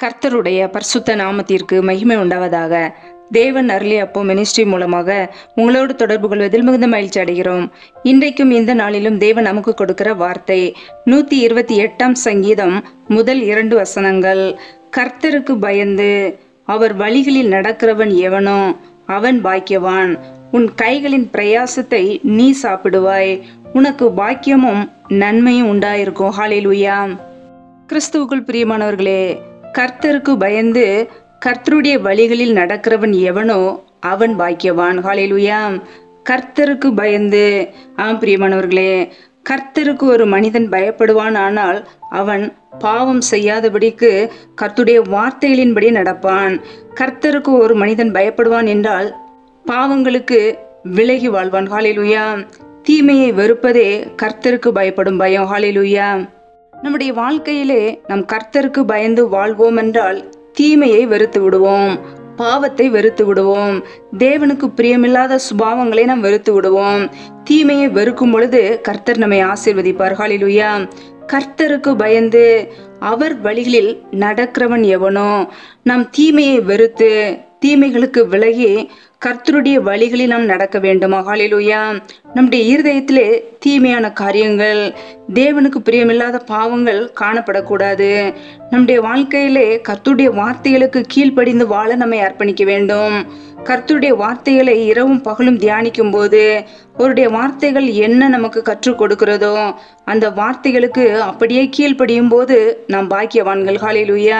கர்த்தருடைய பரிசுத்த நாமத்திற்கு மகிமை உண்டாவதாக தேவன் அருளி அப்போ மினிஸ்ட்ரி மூலமாக உங்களோடு தொடர்பு கொள்வதில் மிகுந்த மகிழ்ச்சி அடைகிறோம் இன்றைக்கும் இந்த நாளிலும் தேவன் நமக்கு கொடுக்கிற வார்த்தை நூத்தி இருபத்தி எட்டாம் சங்கீதம் முதல் இரண்டு வசனங்கள் கர்த்தருக்கு பயந்து அவர் வழிகளில் நடக்கிறவன் எவனோ அவன் பாக்கியவான் உன் கைகளின் பிரயாசத்தை நீ சாப்பிடுவாய் உனக்கு பாக்கியமும் நன்மையும் உண்டாயிருக்கும் ஹalleluya கிறிஸ்துவுக்குள் பிரியமானவர்களே கர்த்தருக்கு பயந்து கர்த்தருடைய வழிகளில் நடக்கிறவன் எவனோ அவன் பாக்கியவான் ஹalleluya கர்த்தருக்கு பயந்து ஆம் பிரியமானவர்களே கர்த்தருக்கு ஒரு மனிதன் பயப்படுவான் ஆனால் அவன் பாவம் செய்யாதபடிக்கு கர்த்துடைய வார்த்தைகளின்படி நடப்பான் கர்த்தருக்கு ஒரு மனிதன் பயப்படுவான் என்றால் பாவங்களுக்கு விலகி வாழ்வான் ஹalleluya தீமையை வெறுப்பதே கர்த்தருக்கு பயப்படும் பயம் ஹalleluya நம்முடைய வாழ்க்கையிலே நம் கர்த்தருக்கு பயந்து வாழ்வோம் என்றால் தீமையை வெறுத்து விடுவோம் பாவத்தை வெறுத்து விடுவோம் தேவனுக்கு பிரியமில்லாத சுபாவங்களை நாம் வெறுத்து விடுவோம் தீமையை வெறுக்கும் பொழுது கர்த்தர் நம்மை ஆசீர்வதிப்பார் ஹalleluya கர்த்தருக்கு பயந்து அவர் வழிகளில் நடக்கிறவன் எவனோ நாம் தீமையை வெறுத்து தீமைகளுக்கு விலகி கர்த்தருடைய வழிகளில் நாம் நடக்க வேண்டும் ஹalleluya நம்முடைய இருதயத்திலே தீமையான காரியங்கள் தேவனுக்கு பிரியமில்லாத பாவங்கள் காணப்படக்கூடாது நம்முடைய வாழ்க்கையிலே கர்த்தருடைய வார்த்தைகளுக்கு கீழ்ப்படிந்து வாழ நம்மை அர்ப்பணிக்க வேண்டும் கர்த்தருடைய வார்த்தைகளை இரவும் பகலும் தியானிக்கும் போது அவருடைய வார்த்தைகள் என்ன நமக்கு கற்றுக் கொடுக்கிறதோ அந்த வார்த்தைகளுக்கு அப்படியே கீழ்ப்படியும் போது நாம் பாக்கியவான்கள் ஹalleluya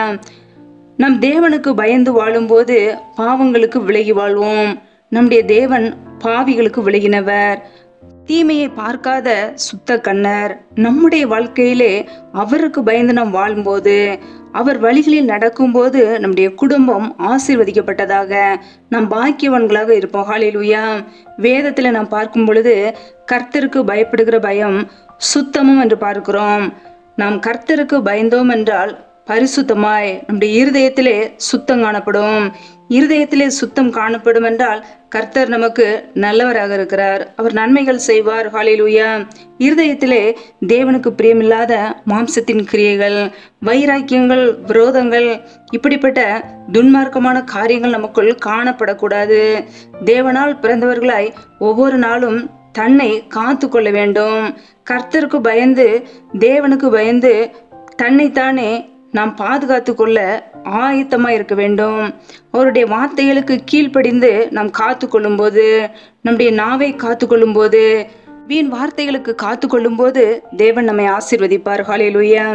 நம் தேவனுக்கு பயந்து வாழும்போது பாவங்களுக்கு விலகி வாழ்வோம் நம்முடைய தேவன் பாவிகளுக்கு விலகினவர் தீமையை பார்க்காத சுத்த கண்ணர் நம்முடைய வாழ்க்கையிலே அவருக்கு பயந்து நாம் வாழும்போது அவர் வழிகளில் நடக்கும்போது நம்முடைய குடும்பம் ஆசீர்வதிக்கப்பட்டதாக நாம் பாக்கியவான்களாக இருப்போம் ஹalleluya வேதத்தில் நாம் பார்க்கும் பொழுது கர்த்தருக்கு பயப்படுகிற பயம் சுத்தமும் என்று பார்க்கிறோம் நாம் கர்த்தருக்கு பயந்தோம் என்றால் பரிசுத்தமாய் நம்முடைய இருதயத்திலே சுத்தம் காணப்படும் இருதயத்திலே சுத்தம் காணப்படும் என்றால் கர்த்தர் நமக்கு நல்லவராக இருக்கிறார் அவர் நன்மைகள் செய்வார் ஹalleluya இருதயத்திலே தேவனுக்கு பிரியமில்லாத மாம்சத்தின் கிரியைகள் வைராக்கியங்கள் விரோதங்கள் இப்படிப்பட்ட துன்மார்க்கமான காரியங்கள் நமக்குள் காணப்படக்கூடாது தேவனால் பிறந்தவர்களாய் ஒவ்வொரு நாளும் தன்னை காத்து கொள்ள வேண்டும் கர்த்தருக்கு பயந்து தேவனுக்கு பயந்து தன்னைத்தானே நாம் பாதுகாத்து கொள்ள ஆயத்தமா இருக்க வேண்டும் அவருடைய வார்த்தைகளுக்கு கீழ்ப்படிந்து நாம் காத்து கொள்ளும்போது நம்முடைய நாவை காத்து கொள்ளும்போது வீண் வார்த்தைகளுக்கு காத்து கொள்ளும்போது தேவன் நம்மை ஆசீர்வதிப்பார் ஹalleluya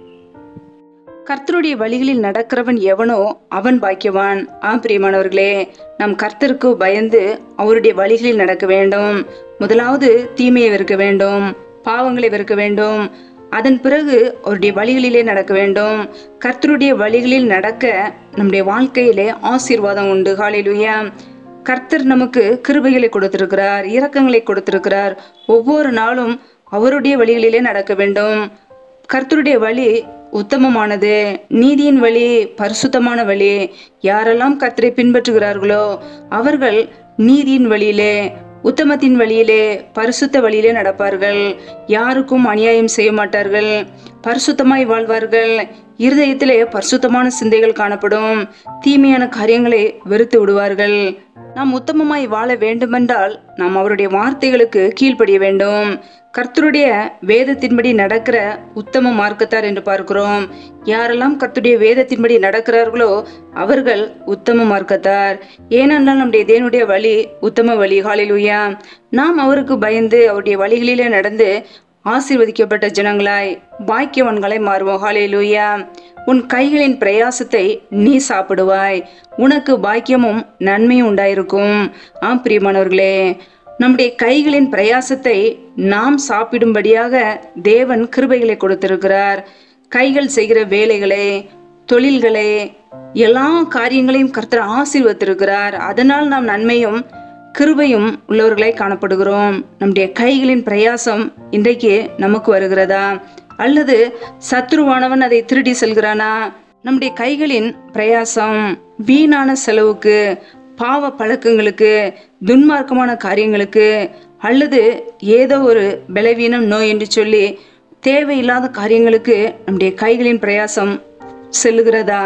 கர்த்தருடைய வழிகளில் நடக்கிறவன் எவனோ அவன் பாக்கியவான் ஆம் பிரியமானவர்களே நம் கர்த்தருக்கு பயந்து அவருடைய வழிகளில் நடக்க வேண்டும் முதலாவது தீமையை வெறுக்க வேண்டும் பாவங்களை வெறுக்க வேண்டும் அதன் பிறகு அவருடைய வழிகளிலே நடக்க வேண்டும் கர்த்தருடைய வழிகளில் நடக்க நம்முடைய வாழ்க்கையிலே ஆசீர்வாதம் உண்டு ஹalleluya கர்த்தர் நமக்கு கிருபைகளை கொடுத்திருக்கிறார் இரக்கங்களை கொடுத்திருக்கிறார் ஒவ்வொரு நாளும் அவருடைய வழிகளிலே நடக்க வேண்டும் கர்த்தருடைய வழி உத்தமமானது நீதியின் வழி பரிசுத்தமான வழி யாரெல்லாம் கர்த்தரை பின்பற்றுகிறார்களோ அவர்கள் நீதியின் வழியிலே உத்தமத்தின் வழியிலே பரிசுத்த வழியிலே நடப்பார்கள் யாருக்கும் அநியாயம் செய்ய மாட்டார்கள் பரிசுத்தமாய் வாழ்வார்கள் இருதயத்திலே பரிசுத்தமான சிந்தைகள் காணப்படும் தீமையான காரியங்களை வெறுத்து விடுவார்கள் நாம் உத்தமமாய் வாழ வேண்டுமென்றால் நாம் அவருடைய வார்த்தைகளுக்கு கீழ்ப்படிய வேண்டும் கர்த்தருடைய வேதத்தின்படி நடக்கிற உத்தம மார்க்கத்தார் என்று பார்க்கிறோம் யாரெல்லாம் கர்த்தருடைய வேதத்தின்படி நடக்கிறார்களோ அவர்கள் உத்தம மார்க்கத்தார் ஏனென்றால் நம்முடைய தேவனுடைய வழி உத்தம வழி ஹalleluya நாம் அவருக்கு பயந்து அவருடைய வழிகளிலே நடந்து ஆசீர்வதிக்கப்பட்ட ஜனங்களாய் பாக்கியவன்களை மாறுவோம் ஹalleluya உன் கைகளின் பிரயாசத்தை நீ சாப்பிடுவாய் உனக்கு பாக்கியமும் நன்மையும் உண்டாயிருக்கும் ஆம் பிரியமானவர்களே நம்முடைய கைகளின் பிரயாசத்தை நாம் சாப்பிடும்படியாக தேவன் கிருபைகளை கொடுத்திருக்கிறார் கைகள் செய்கிற வேலைகளை தொழில்களை எல்லா காரியங்களையும் கர்த்தர் ஆசீர்வத்திருக்கிறார் அதனால் நாம் நன்மையும் கிருபையும் உள்ளவர்களாய் காணப்படுகிறோம் நம்முடைய கைகளின் பிரயாசம் இன்றைக்கு நமக்கு வருகிறதா அல்லது சத்ருவானவன் அதை திருடி செல்கிறானா நம்முடைய கைகளின் பிரயாசம் வீணான செலவுக்கு பாவ பழக்கங்களுக்கு துன்மார்க்கமான காரியங்களுக்கு அல்லது ஏதோ ஒரு பலவீனம் நோய் என்று சொல்லி தேவையில்லாத காரியங்களுக்கு நம்முடைய கைகளின் பிரயாசம் செல்லுகிறதா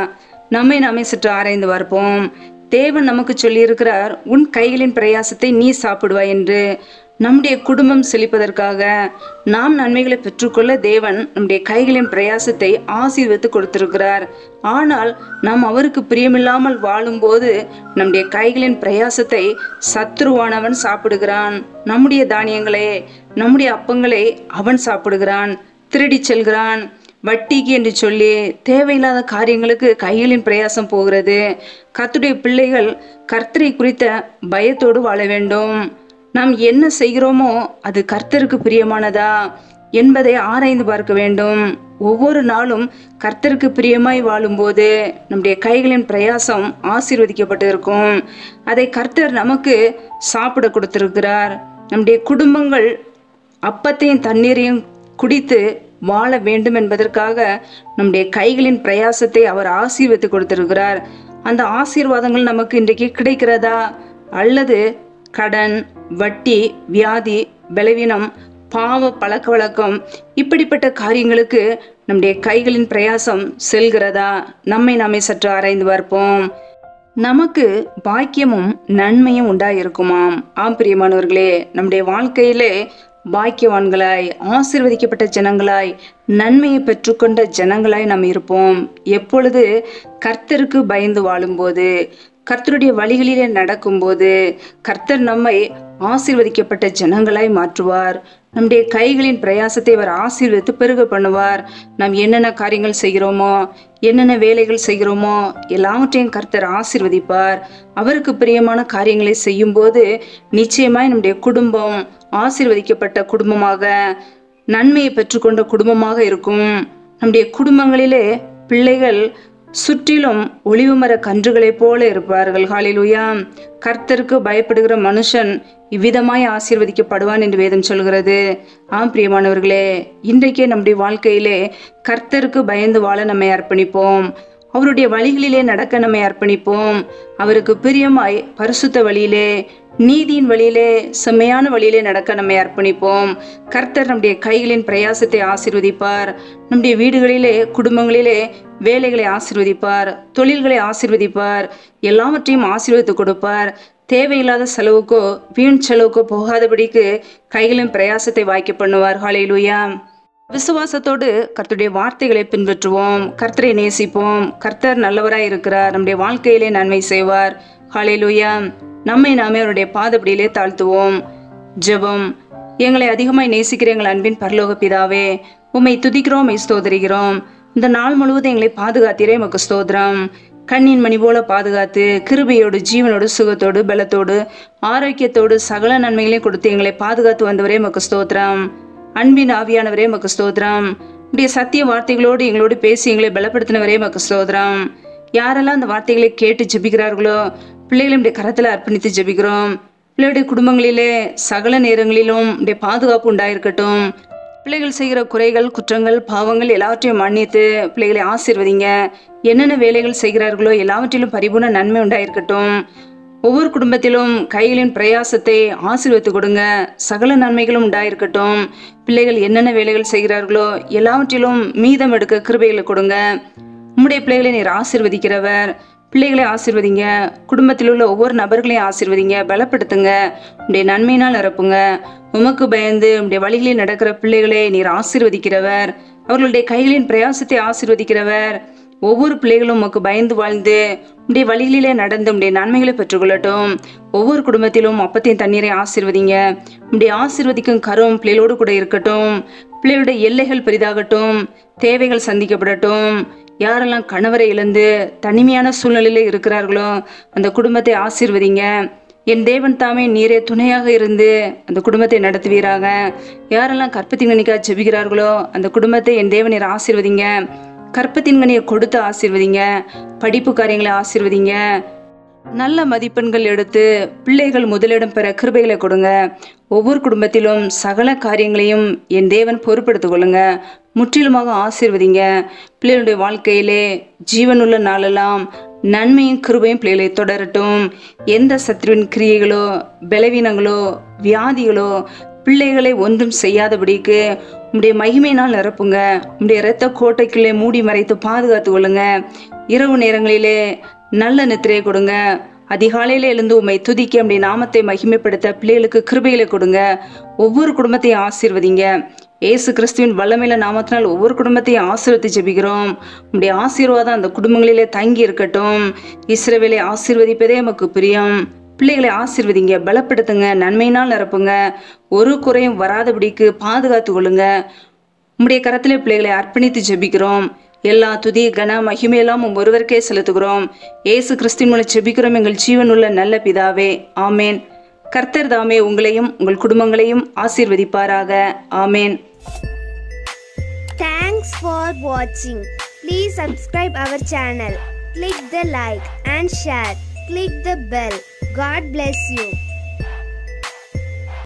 நம்மை நாமே சற்று ஆராய்ந்து பார்ப்போம் தேவன் நமக்கு சொல்லியிருக்கிறார் உன் கைகளின் பிரயாசத்தை நீ சாப்பிடுவாய் என்று நம்முடைய குடும்பம் செழிப்பதற்காக நாம் நன்மைகளை பெற்றுக்கொள்ள தேவன் நம்முடைய கைகளின் பிரயாசத்தை ஆசீர்வதித்து கொடுத்திருக்கிறார் ஆனால் நாம் அவருக்கு பிரியமில்லாமல் வாழும்போது நம்முடைய கைகளின் பிரயாசத்தை சத்துருவானவன் சாப்பிடுகிறான் நம்முடைய தானியங்களே நம்முடைய அப்பங்களை அவன் சாப்பிடுகிறான் திருடிச் செல்கிறான் வட்டிக்கு என்று சொல்லி தேவையில்லாத காரியங்களுக்கு கைகளின் பிரயாசம் போகிறது கர்த்தருடைய பிள்ளைகள் கர்த்தரை குறித்த பயத்தோடு வாழ வேண்டும் நாம் என்ன செய்கிறோமோ அது கர்த்தருக்கு பிரியமானதா என்பதை ஆராய்ந்து பார்க்க வேண்டும் ஒவ்வொரு நாளும் கர்த்தருக்கு பிரியமாய் வாழும்போது நம்முடைய கைகளின் பிரயாசம் ஆசீர்வதிக்கப்பட்டு இருக்கும் அதை கர்த்தர் நமக்கு சாப்பிட கொடுத்திருக்கிறார் நம்முடைய குடும்பங்கள் அப்பத்தையும் தண்ணீரையும் குடித்து வாழ வேண்டும் என்பதற்காக நம்முடைய கைகளின் பிரயாசத்தை அவர் ஆசீர்வதித்து கொடுத்திருக்கிறார் அந்த ஆசீர்வாதங்கள் நமக்கு இன்றைக்கு கிடைக்கிறதா அல்லது கடன் வட்டி வியாதி பலவீனம் பாவ பழக்க வழக்கம் இப்படிப்பட்ட காரியங்களுக்கு நம்முடைய கைகளின் பிரயாசம் செல்கிறதா நம்மை நாமே சற்று ஆராய்ந்து பார்ப்போம் நமக்கு பாக்கியமும் நன்மையும் உண்டாயிருக்குமாம் ஆம் பிரியமானவர்களே நம்முடைய வாழ்க்கையிலே பாக்கியவான்களாய் ஆசிர்வதிக்கப்பட்ட ஜனங்களாய் நன்மையை பெற்றுக்கொண்ட ஜனங்களாய் நாம் இருப்போம் எப்பொழுது கர்த்தருக்கு பயந்து வாழும்போது கர்த்தருடைய வழிகளிலே நடக்கும்போது கர்த்தர் நம்மை ஆசீர்வதிக்கப்பட்ட ஜனங்களாய் மாற்றுவார் நம்முடைய கைகளின் பிரயாசத்தை அவர் ஆசீர்வதித்து பெருக பண்ணுவார் நாம் என்னென்ன காரியங்கள் செய்கிறோமோ என்னென்ன வேலைகள் செய்கிறோமோ எல்லாவற்றையும் கர்த்தர் ஆசீர்வதிப்பார் அவருக்கு பிரியமான காரியங்களை செய்யும்போது நிச்சயமாய் நம்முடைய குடும்பம் ஆசீர்வதிக்கப்பட்ட குடும்பமாக நன்மையை பெற்றுக்கொண்ட குடும்பமாக இருக்கும் நம்முடைய குடும்பங்களிலே பிள்ளைகள் சுற்றிலும் ஒளிவு மர கன்றுகளைப் போல இருப்பார்கள் ஹாலிலுயா கர்த்தருக்கு பயப்படுகிற மனுஷன் இவ்விதமாய் ஆசீர்வதிக்கப்படுவான் என்று வேதம் சொல்கிறது ஆம் பிரியமானவர்களே இன்றைக்கே நம்முடைய வாழ்க்கையிலே கர்த்தருக்கு பயந்து வாழ நம்மை அர்ப்பணிப்போம் அவருடைய வழிகளிலே நடக்க நம்மை அர்ப்பணிப்போம் அவருக்கு பிரியமாய் பரிசுத்த வழியிலே நீதியின் வழியிலே செம்மையான வழியிலே நடக்க நம்மை அர்ப்பணிப்போம் கர்த்தர் நம்முடைய கைகளின் பிரயாசத்தை ஆசீர்வதிப்பார் நம்முடைய வீடுகளிலே குடும்பங்களிலே வேலைகளை ஆசீர்வதிப்பார் தொழில்களை ஆசீர்வதிப்பார் எல்லாவற்றையும் ஆசீர்வதித்து கொடுப்பார் தேவையில்லாத செலவுக்கோ வீண் செலவுக்கோ போகாதபடிக்கு கைகளின் பிரயாசத்தை வாய்க்க பண்ணுவார் ஹாலேலூயா விசுவாசத்தோடு கர்த்தருடைய வார்த்தைகளை பின்பற்றுவோம் கர்த்தரை நேசிப்போம் கர்த்தர் நல்லவராய் இருக்கிறார் நம்முடைய வாழ்க்கையிலே நன்மை செய்வார் ஹாலேலூயா நம்மை நாமே அவருடைய பாதப்படியிலே தாழ்த்துவோம் ஜெபம் எங்களை அதிகமாய் நேசிக்கிற எங்கள் அன்பின் பரலோக பிதாவே உம்மை துதிக்கிறோம் உம்மை ஸ்தோதரிக்கிறோம் இந்த நாள் முழுவதும் எங்களை பாதுகாத்தீரே உமக்கு ஸ்தோத்திரம் கண்ணின் மணி போல பாதுகாத்து கிருபையோடு ஜீவனோடு சுகத்தோடு பலத்தோடு ஆரோக்கியத்தோடு சகல நன்மைகளையும் கொடுத்து எங்களை பாதுகாத்து வந்தவரே உமக்கு ஸ்தோத்திரம் அன்பின் ஆவியானவரே உமக்கு ஸ்தோத்திரம் உடைய சத்திய வார்த்தைகளோடு எங்களோடு பேசி எங்களை பலப்படுத்தினவரே உமக்கு ஸ்தோத்திரம் யாரெல்லாம் அந்த வார்த்தைகளை கேட்டு ஜெபிக்கிறார்களோ பிள்ளைகளை உடைய கரத்தில் அர்ப்பணித்து ஜெபிக்கிறோம் பிள்ளையுடைய குடும்பங்களிலே சகல நேரங்களிலும் உடைய பாதுகாப்பு உண்டாயிருக்கட்டும் பிள்ளைகள் செய்கிற குறைகள் குற்றங்கள் பாவங்கள் எல்லாவற்றையும் மன்னித்து பிள்ளைகளை ஆசீர்வதிங்க என்னென்ன வேலைகள் செய்கிறார்களோ எல்லாவற்றிலும் பரிபூர்ண நன்மை உண்டாயிருக்கட்டும் ஒவ்வொரு குடும்பத்திலும் கைகளின் பிரயாசத்தை ஆசீர்வதித்து கொடுங்க சகல நன்மைகளும் உண்டாயிருக்கட்டும் பிள்ளைகள் என்னென்ன வேலைகள் செய்கிறார்களோ எல்லாவற்றிலும் மீதம் எடுக்க கிருபைகளை கொடுங்க உம்முடைய பிள்ளைகளை நீர் ஆசீர்வதிக்கிறவர் பிள்ளைகளை ஆசீர்வதிங்க குடும்பத்தில் உள்ள ஒவ்வொரு நபர்களையும் ஆசீர்வதிங்க பலப்படுத்துங்க உடைய நன்மையினால் நிரப்புங்க உமக்கு பயந்து உடைய வழிகளில் நடக்கிற பிள்ளைகளை நீர் ஆசீர்வதிக்கிறவர் அவர்களுடைய கைகளின் பிரயாசத்தை ஆசீர்வதிக்கிறவர் ஒவ்வொரு பிள்ளைகளும் உமக்கு பயந்து வாழ்ந்து உடைய வழிகளிலே நடந்து உடைய நன்மைகளை பெற்றுக்கொள்ளட்டும் ஒவ்வொரு குடும்பத்திலும் அப்பத்தையும் தண்ணீரை ஆசீர்வதிங்க உடைய ஆசீர்வதிக்கும் கரும் பிள்ளைகளோடு கூட இருக்கட்டும் பிள்ளைகளுடைய எல்லைகள் பெரிதாகட்டும் தேவைகள் சந்திக்கப்படட்டும் யாரெல்லாம் கணவரை இழந்து தனிமையான சூழ்நிலையில இருக்கிறார்களோ அந்த குடும்பத்தை ஆசீர்வதிங்க என் தேவன் தாமே நீரே துணையாக இருந்து அந்த குடும்பத்தை நடத்துவீராக யாரெல்லாம் கற்பத்தின் கணிக்காக ஜெபிக்கிறார்களோ அந்த குடும்பத்தை என் தேவன் நீர் ஆசீர்வதிங்க கற்பத்தின் கனியை கொடுத்து ஆசீர்வதிங்க படிப்பு காரியங்களை ஆசீர்வதிங்க நல்ல மதிப்பெண்கள் எடுத்து பிள்ளைகள் முதலிடம் பெற கிருபைகளை கொடுங்க ஒவ்வொரு குடும்பத்திலும் சகல காரியங்களையும் என் தேவன் பொறுப்படுத்திக் கொள்ளுங்க முற்றிலுமாக ஆசீர்வதிங்க பிள்ளைகளுடைய வாழ்க்கையிலே ஜீவனுள்ள நாளெல்லாம் நன்மையும் கிருபையும் பிள்ளைகளை தொடரட்டும் எந்த சத்ருவின் கிரியைகளோ பலவீனங்களோ வியாதிகளோ பிள்ளைகளை ஒன்றும் செய்யாதபடிக்கு உம்முடைய மகிமையினால் நிரப்புங்க உம்முடைய இரத்த கோட்டைக்குள்ளே மூடி மறைத்து பாதுகாத்து கொள்ளுங்க இரவு நேரங்களிலே நல்ல நித்திரையை கொடுங்க அதிகாலையில எழுந்து உம்மை துதிக்க உம்முடைய நாமத்தை மகிமைப்படுத்த பிள்ளைகளுக்கு கிருபைகளை கொடுங்க ஒவ்வொரு குடும்பத்தையும் ஆசீர்வதிங்க ஏசு கிறிஸ்துவின் வல்லமையில நாமத்தினால் ஒவ்வொரு குடும்பத்தையும் ஆசீர்வதி ஜெபிக்கிறோம் உம்முடைய ஆசீர்வாதம் அந்த குடும்பங்களிலே தங்கி இருக்கட்டும் இஸ்ரவேலை ஆசீர்வதிப்பதே நமக்கு பிரியம் பிள்ளைகளை ஆசீர்வதிங்க பலப்படுத்துங்க நன்மையினால் நிரப்புங்க ஒரு குறையும் வராதபடிக்கு பாதுகாத்து கொள்ளுங்க உம்முடைய கரத்திலே பிள்ளைகளை அர்ப்பணித்து ஜெபிக்கிறோம் எல்லா துதி கன மகிமையெல்லாம் உம் ஒருவருக்கே செலுத்துகிறோம் ஏசு கிறிஸ்தின் மூலம் ஜெபிக்கிறோம் எங்கள் ஜீவனுள்ள நல்ல பிதாவே ஆமேன் கர்த்தர் தாமே உங்களையும் உங்கள் குடும்பங்களையும் ஆசீர்வதிப்பாராக ஆமேன் Thanks for watching. Please subscribe our channel. Click the like and share. Click the bell. God bless you.